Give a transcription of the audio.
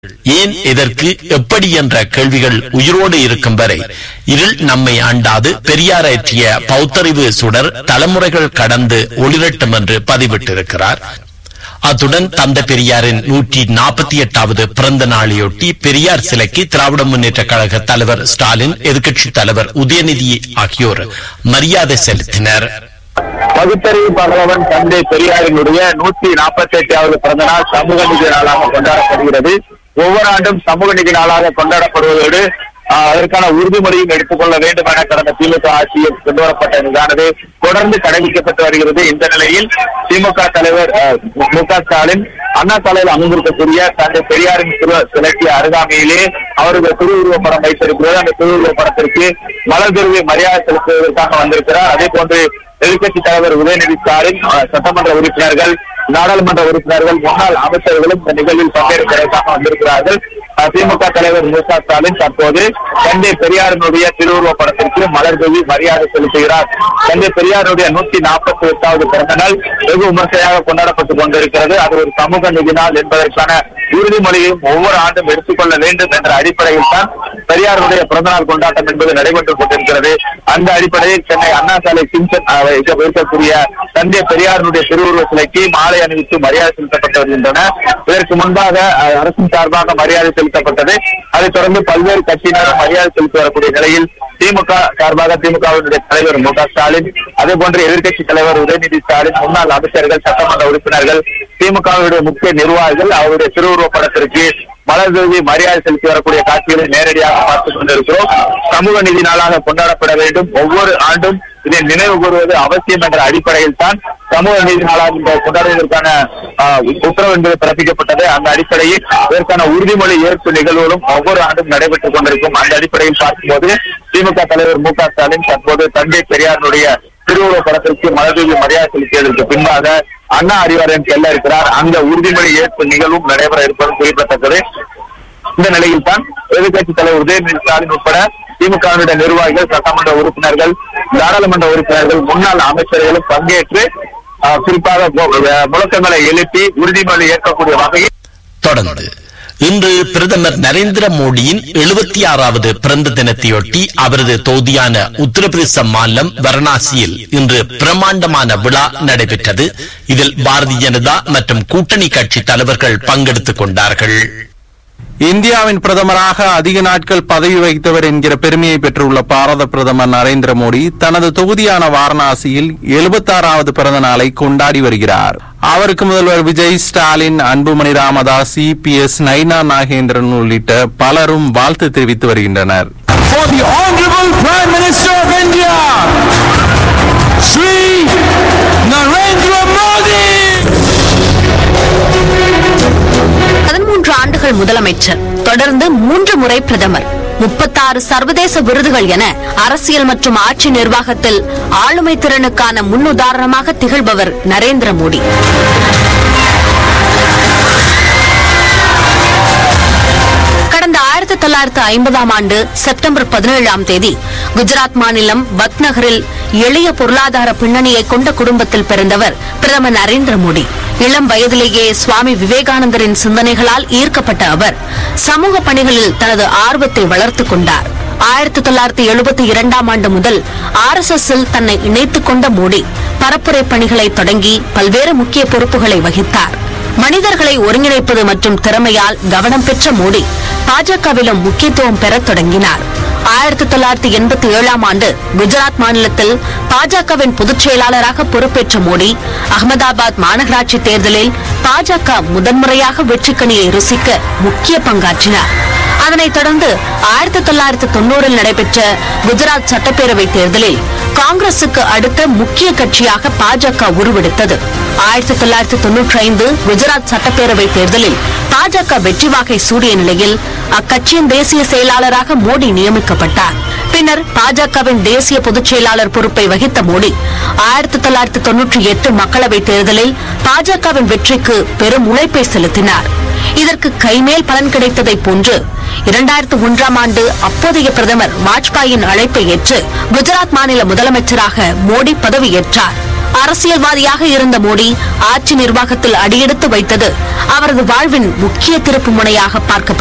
ஏன் எதற்கு எப்படி என்ற கேள்விகள் உயிரோடு இருக்கும் வரை இருள் நம்மை ஆண்டாது பெரியாரேற்றிய பௌத்தறிவு சுடர் தலைமுறைகள் கடந்து ஒளிரட்டும் என்று பதிவிட்டிருக்கிறார் அத்துடன் தந்தை பெரியாரின் நூற்றி நாற்பத்தி எட்டாவது பிறந்த நாளையொட்டி பெரியார் சிலைக்கு திராவிட முன்னேற்ற கழக தலைவர் ஸ்டாலின் எதிர்க்கட்சித் தலைவர் உதயநிதி ஆகியோர் மரியாதை செலுத்தினர் பகுத்தறிவு பகலவன் தந்தை பெரியாரினுடைய நூத்தி நாற்பத்தி எட்டாவது பிறந்த நாள் சமூக நீதி நாளாக கொண்டாடப்படுகிறது ஒவ்வொரு ஆண்டும் சமூக நீதி நாளாக கொண்டாடப்படுவதோடு ஆஹ், அதற்கான உறுதிமொழியும் எடுத்துக்கொள்ள வேண்டும் என கடந்த திமுக ஆட்சியில் கொண்டு வரப்பட்ட நிதானது தொடர்ந்து கடைபிடிக்கப்பட்டு வருகிறது இந்த நிலையில் திமுக தலைவர் ஆஹ், மு க ஸ்டாலின் அண்ணா சாலையில் அமைந்திருக்கக்கூடிய தந்தை பெரியாரின் திரு- சிலைக்கு அருகாமையிலே அவருடைய திருவுருவ படம் வைத்திருக்கிறது அந்த திருவுருவ படத்திற்கு மலர் தருவி மரியாதை செலுத்துவதற்காக வந்திருக்கிறார் அதே போன்று எதிர்க்கட்சி தலைவர் உதயநிதி ஸ்டாலின் அஹ், சட்டமன்ற உறுப்பினர்கள் நாடாளுமன்ற உறுப்பினர்கள் முன்னாள் அமைச்சர்களும் இந்த நிகழ்வில் பங்கேற்பதற்காக வந்திருக்கிறார்கள் அஹ், திமுக தலைவர் மு க ஸ்டாலின் தற்போது தந்தை பெரியாரினுடைய திருவுருவ படத்திற்கு மலர் தூவி மரியாதை செலுத்துகிறார் தந்தை பெரியாருடைய நூத்தி நாற்பத்தி எட்டாவது பிறந்த நாள் வெகு விமர்சையாக கொண்டாடப்பட்டுக் கொண்டிருக்கிறது அது ஒரு சமூக நிதி நாள் என்பதற்கான உறுதிமொழியையும் ஒவ்வொரு ஆண்டும் எடுத்துக்கொள்ள வேண்டும் என்ற அடிப்படையில் தான் பெரியாருடைய பிறந்தநாள் கொண்டாட்டம் என்பது நடைபெற்றுக் கொண்டிருக்கிறது அந்த அடிப்படையில் சென்னை அண்ணா சாலை சிம்சன் அஹ், இருக்க- இருக்கக்கூடிய தந்தை பெரியாருடைய திருவுருவ சிலைக்கு மாலை அணிவித்து மரியாதை செலுத்தப்பட்டு வருகின்றன இதற்கு முன்பாக அஹ், அரசின் சார்பாக மரியாதை செலுத்தப்பட்டது அதைத் தொடர்ந்து பல்வேறு கட்சியினரும் மரியாதை செலுத்தி வரக்கூடிய நிலையில் திமுக சார்பாக திமுகவினுடைய தலைவர் மு க ஸ்டாலின் அதே போன்று எதிர்க்கட்சி தலைவர் உதயநிதி ஸ்டாலின் முன்னாள் அமைச்சர்கள் சட்டமன்ற உறுப்பினர்கள் திமுகவுடைய முக்கிய நிர்வாகிகள் அவருடைய திருவுருவ படத்திற்கு மலர் தூவி மரியாதை செலுத்தி வரக்கூடிய காட்சிகளை நேரடியாக பார்த்துக் கொண்டிருக்கிறோம் சமூக நீதி நாளாக கொண்டாடப்பட வேண்டும் ஒவ்வொரு ஆண்டும் இதை நினைவு கூறுவது அவசியம் என்ற அடிப்படையில் தான் சமூக நீதி நாளாக இந்த கொண்டாடுவதற்கான ஆஹ், உத்தரவு என்பது பிறப்பிக்கப்பட்டது அந்த அடிப்படையில் இதற்கான உறுதிமொழி ஏற்பு நிகழ்வுகளும் ஒவ்வொரு ஆண்டும் நடைபெற்றுக் கொண்டிருக்கும் அந்த அடிப்படையில் பார்க்கும்போது திமுக தலைவர் மு க ஸ்டாலின் தற்போது தந்தை பெரியாருடைய திருவுருவ படத்திற்கு மலர்தூவி மரியாதை செலுத்தியதற்கு பின்பாக அண்ணா அறிவாலயம் செல்ல இருக்கிறார் அந்த உறுதிமொழி ஏற்பு நிகழ்வும் நடைபெற இருப்பது குறிப்பிடத்தக்கது இந்த நிலையில் தான் எதிர்க்கட்சி தலைவர் உதயநிதி ஸ்டாலின் உட்பட திமுகவினுடைய நிர்வாகிகள் சட்டமன்ற உறுப்பினர்கள் நாடாளுமன்ற உறுப்பினர்கள் முன்னாள் அமைச்சர்களும் பங்கேற்று ஆஹ், குறிப்பாக மு- அஹ், முழக்கங்களை எழுப்பி உறுதிமொழி ஏற்கக்கூடிய வகையில் தொடர்ந்து இன்று பிரதமர் நரேந்திர மோடியின் எழுபத்தி ஆறாவது பிறந்த தினத்தையொட்டி அவரது தொகுதியான உத்தரப்பிரதேச மாநிலம் வாரணாசியில் இன்று பிரமாண்டமான விழா நடைபெற்றது இதில் பாரதிய ஜனதா மற்றும் கூட்டணி கட்சி தலைவர்கள் பங்கெடுத்துக் கொண்டார்கள் இந்தியாவின் பிரதமராக அதிக நாட்கள் பதவி வகித்தவர் என்கிற பெருமையை பெற்றுள்ள பாரத பிரதமர் நரேந்திர மோடி தனது தொகுதியான வாரணாசியில் எழுபத்தாறாவது பிறந்த நாளை கொண்டாடி வருகிறார் அவருக்கு முதல்வர் விஜய் ஸ்டாலின் அன்புமணி ராமதாஸ் இபிஎஸ் நைனா நாகேந்திரன் உள்ளிட்ட பலரும் வாழ்த்து தெரிவித்து வருகின்றனர் for the Honorable Prime Minister of India, Sri Narendra Modi. பதிமூன்று ஆண்டுகள் முதலமைச்சர் தொடர்ந்து மூன்று முறை பிரதமர் முப்பத்தாறு சர்வதேச விருதுகள் என அரசியல் மற்றும் ஆட்சி நிர்வாகத்தில் ஆளுமை திறனுக்கான முன்னுதாரணமாக திகழ்பவர் நரேந்திர மோடி கடந்த ஆயிரத்தி தொள்ளாயிரத்து ஐம்பதாம் ஆண்டு செப்டம்பர் பதினேழாம் தேதி குஜராத் மாநிலம் பத் நகரில் எளிய பொருளாதார பின்னணியை கொண்ட குடும்பத்தில் பிறந்தவர் பிரதமர் நரேந்திர மோடி இளம் வயதிலேயே சுவாமி விவேகானந்தரின் சிந்தனைகளால் ஈர்க்கப்பட்ட அவர் சமூக பணிகளில் தனது ஆர்வத்தை வளர்த்துக் கொண்டார் ஆயிரத்தி தொள்ளாயிரத்தி எழுபத்தி இரண்டாம் ஆண்டு முதல் ஆர் எஸ் எஸ் தன்னை இணைத்துக் கொண்ட மோடி பரப்புரை பணிகளை தொடங்கி பல்வேறு முக்கிய பொறுப்புகளை வகித்தார் மனிதர்களை ஒருங்கிணைப்பது மற்றும் திறமையால் கவனம் பெற்ற மோடி பாஜகவிலும் முக்கியத்துவம் பெறத் தொடங்கினார் ஆயிரத்தி தொள்ளாயிரத்தி எண்பத்தி ஏழாம் ஆண்டு குஜராத் மாநிலத்தில் பாஜகவின் பொதுச் செயலாளராக பொறுப்பேற்ற மோடி அகமதாபாத் மாநகராட்சி தேர்தலில் பாஜக முதன்முறையாக வெற்றிக்கனியை ருசிக்க முக்கிய பங்காற்றினார் அதனைத் தொடர்ந்து ஆயிரத்தி தொள்ளாயிரத்தி தொண்ணூறில் நடைபெற்ற குஜராத் சட்டப்பேரவை தேர்தலில் காங்கிரசுக்கு அடுத்த முக்கிய கட்சியாக பாஜக உருவெடுத்தது ஆயிரத்தி தொள்ளாயிரத்தி தொன்னூற்றி ஐந்து குஜராத் சட்டப்பேரவை தேர்தலில் பாஜக வெற்றி வாகை சூடிய நிலையில் அக்கட்சியின் தேசிய செயலாளராக மோடி நியமிக்கப்பட்டார் பின்னர் பாஜகவின் தேசிய பொதுச் செயலாளர் பொறுப்பை வகித்த மோடி ஆயிரத்தி தொள்ளாயிரத்தி தொன்னூற்றி எட்டு மக்களவைத் தேர்தலில் பாஜகவின் வெற்றிக்கு பெரும் உழைப்பை செலுத்தினார் இதற்கு கைமேல் பலன் கிடைத்ததைப் போன்று இரண்டாயிரத்து ஒன்றாம் ஆண்டு அப்போதைய பிரதமர் வாஜ்பாயின் அழைப்பை ஏற்று குஜராத் மாநில முதலமைச்சராக மோடி பதவியேற்றார் அரசியல்வாதியாக இருந்த மோடி ஆட்சி நிர்வாகத்தில் அடியெடுத்து வைத்தது அவரது வாழ்வின் முக்கிய திருப்பு முனையாக பார்க்கப்படுகிறது